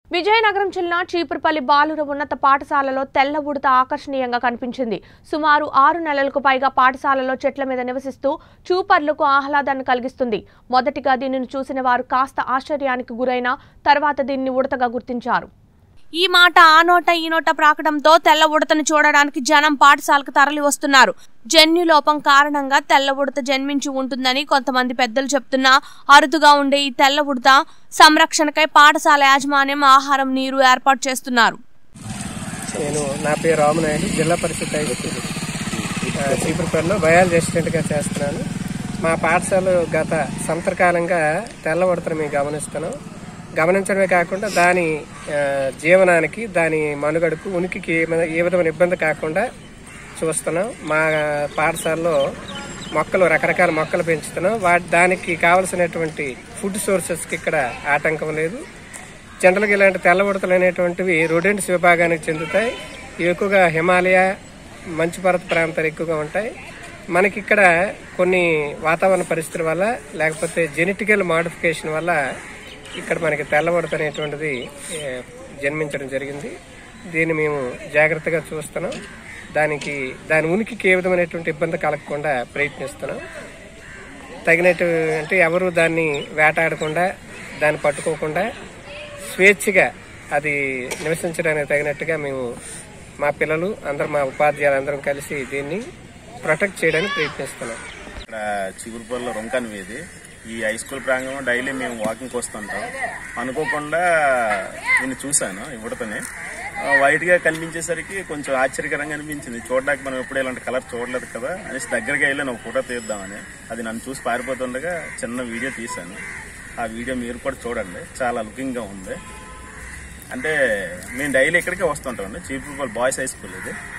విజయనగరం జిల్లా చీపురుపల్లి బాలుర ఉన్నత పాఠశాలలో తెల్ల ఉడత ఆకర్షణీయంగా కనిపించింది సుమారు ఆరు నెలలకు పైగా పాఠశాలలో చెట్ల మీద నివసిస్తూ చూపర్లకు ఆహ్లాదాన్ని కలిగిస్తుంది మొదటిగా దీనిని చూసిన వారు కాస్త ఆశ్చర్యానికి గురైన తర్వాత దీన్ని ఉడతగా గుర్తించారు ఈ మాట ఆ నోట ఈ నోట ప్రాకడంతో తెల్ల ఉడతను చూడడానికి జనం పాఠశాలకు తరలి వస్తున్నారు జన్యులోపం కారణంగా తెల్ల ఉడత జన్మించి ఉంటుందని కొంతమంది పెద్దలు చెప్తున్నా అరుదుగా ఉండే ఈ తెల్ల ఉడత సంరక్షణకై పాఠశాల యాజమాన్యం ఆహారం నీరు ఏర్పాటు చేస్తున్నారు నేను నా పేరు రామనాయుడు జిల్లా పరిషత్ హై స్కూల్ ఆ, చీపురుపల్లిలో బయాలజీ అసిస్టెంట్గా చేస్తున్నాను మా పాఠశాల గత సంవత్సరకాలంగా తెల్లబడతను మేము గమనిస్తున్నాం గమనించడమే కాకుండా దాని ఆ, జీవనానికి దాని మనుగడకు ఉనికికి ఏ విధ- ఏ విధమైన ఇబ్బంది కాకుండా చూస్తున్నాం మా పాఠశాలలో మొక్కలు రకరకాల మొక్కలు పెంచుతున్నాం వాటి దానికి కావలసినటువంటి ఫుడ్ సోర్సెస్కి ఇక్కడ ఆటంకం లేదు జనరల్గా ఇలాంటి తెల్ల ఉడతలు అనేటువంటివి రొడెంట్స్ విభాగానికి చెందుతాయి ఇవి ఎక్కువగా హిమాలయ మంచు పర్వత ప్రాంతాలు ఎక్కువగా ఉంటాయి మనకి ఇక్కడ కొన్ని వాతావరణ పరిస్థితుల వల్ల లేకపోతే జెనెటికల్ మాడిఫికేషన్ వల్ల ఇక్కడ మనకి తెల్ల ఉడత అనేటువంటిది ఏ, జన్మించడం జరిగింది దీన్ని మేము జాగ్రత్తగా చూస్తున్నాం దానికి దాని ఉనికికి ఏ విధమైనటువంటి ఇబ్బంది కలగకుండా ప్రయత్నిస్తున్నాం తగినట్టు అంటే ఎవరు దాన్ని వేటాడకుండా దాన్ని పట్టుకోకుండా స్వేచ్ఛగా అది నివసించడానికి తగినట్టుగా మేము మా పిల్లలు అందరూ మా ఉపాధ్యాయులు అందరం కలిసి దీన్ని ప్రొటెక్ట్ చేయడానికి ప్రయత్నిస్తున్నాం ఇక్కడ చిగురుపల్లిలో రొంకన్ వీధి ఈ హై స్కూల్ ప్రాంగణంలో డైలీ మేము వాకింగ్కి వస్తుంటాం అనుకోకుండా నేను చూశాను ఇవ్వడతోనే వైట్ గా కనిపించేసరికి కొంచెం ఆశ్చర్యకరంగా అనిపించింది చూడడానికి మనం ఎప్పుడు ఇలాంటి కలర్ చూడలేదు కదా అనేసి దగ్గరగా వెళ్ళి ఒక ఫోటో తీద్దామని అది నన్ను చూసి పారిపోతుండగా చిన్న వీడియో తీశాను ఆ వీడియో మీరు కూడా చూడండి చాలా లుకింగ్ గా ఉంది అంటే మేము డైలీ ఇక్కడికే వస్తుంటామండి చీపురుపల్లి బాయ్స్ హై స్కూల్ ఇది